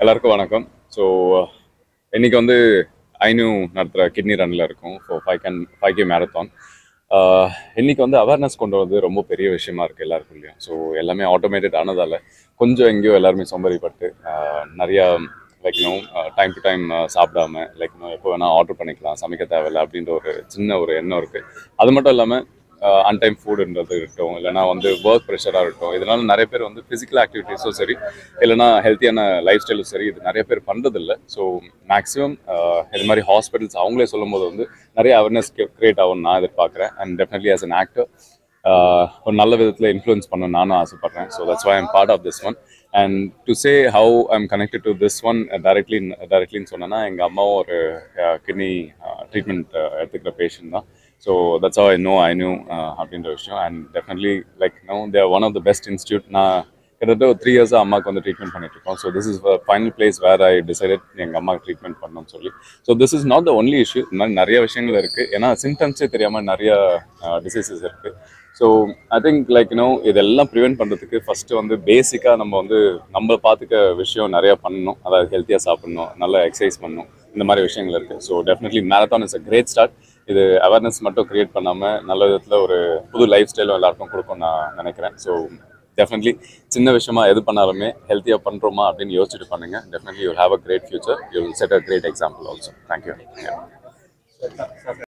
எல்லாருக்கும் வணக்கம் ஸோ இன்னைக்கு வந்து ஐநூ நடத்துகிற கிட்னி ரன்னில் இருக்கும் so five K five K marathon இன்னைக்கு வந்து அவேர்னஸ் கொண்டு வந்து ரொம்ப பெரிய விஷயமா இருக்குது எல்லாருக்குள்ளேயும் ஸோ எல்லாமே ஆட்டோமேட்டட் ஆனதால் கொஞ்சம் எங்கேயோ எல்லாருமே சோம்பேறிப்பட்டு ஆஹ், நிறையா like no time to time சாப்பிடாம லைக் நோ எப்போ வேணால் ஆர்டர் பண்ணிக்கலாம் சமைக்க தேவையில்ல அப்படின்ற ஒரு சின்ன ஒரு எண்ணம் இருக்குது அது மட்டும் இல்லாமல் அன்டைம் ஃபுட்ன்றது இருக்கட்டும் இல்லைனா வந்து ஒர்க் ப்ரெஷராக இருக்கட்டும் இதனால நிறைய பேர் வந்து ஃபிசிக்கல் ஆக்டிவிட்டீஸும் சரி இல்லைனா ஹெல்த்தியான லைஃப் ஸ்டைலும் சரி இது நிறைய பேர் பண்ணுறதில்ல ஸோ மேக்ஸிமம் இது மாதிரி ஹாஸ்பிட்டல்ஸ் அவங்களே சொல்லும் போது வந்து நிறைய அவேர்னஸ் கிரியேட் ஆகும்னு நான் எதிர்பார்க்குறேன் and definitely as an actor ஒரு நல்ல விதத்தில் இன்ஃப்ளூயன்ஸ் பண்ண நானும் ஆசைப்பட்றேன் so that's why I'm part of this one and to say how I'm connected to this one directly டைரக்ட்லின்னு சொன்னேன்னா எங்கள் அம்மாவும் ஒரு கிட்னி ட்ரீட்மெண்ட் எடுத்துக்கிற பேஷண்ட் தான் so that's how I know I knew அப்படின்ற விஷயம் and definitely like no there one of the best institute நான் கிட்டத்தட்ட ஒரு த்ரீ இயர்ஸாக அம்மாவுக்கு வந்து ட்ரீட்மெண்ட் பண்ணிட்டு இருக்கோம் so this is final place where I decided எங்கள் அம்மாவுக்கு ட்ரீட்மெண்ட் பண்ணணும்னு சொல்லி so this is not the only issue இந்த மாதிரி நிறைய விஷயங்கள் இருக்குது ஏன்னா சிம்டம்ஸே தெரியாமல் நிறைய டிசீசஸ் இருக்குது so I think like you know இதெல்லாம் ப்ரிவென்ட் பண்ணுறதுக்கு ஃபஸ்ட்டு வந்து பேசிக்காக நம்ம வந்து நம்மளை பார்த்துக்க விஷயம் நிறையா பண்ணணும் அதாவது ஹெல்த்தியாக சாப்பிடணும் நல்லா எக்ஸசைஸ் பண்ணணும் இந்த மாதிரி விஷயங்கள் இருக்குது so definitely marathon is a great start இது அவேர்னஸ் மட்டும் க்ரியேட் பண்ணாமல் நல்ல விதத்தில் ஒரு புது லைஃப் ஸ்டைலும் எல்லாருக்கும் கொடுக்கும் நான் நினைக்கிறேன் ஸோ டெஃபினெட்லி சின்ன விஷயமா எது பண்ணாலுமே ஹெல்த்தியாக பண்ணுறோமா அப்படின்னு யோசிச்சுட்டு பண்ணுங்க definitely you have a great future you set a great example also thank you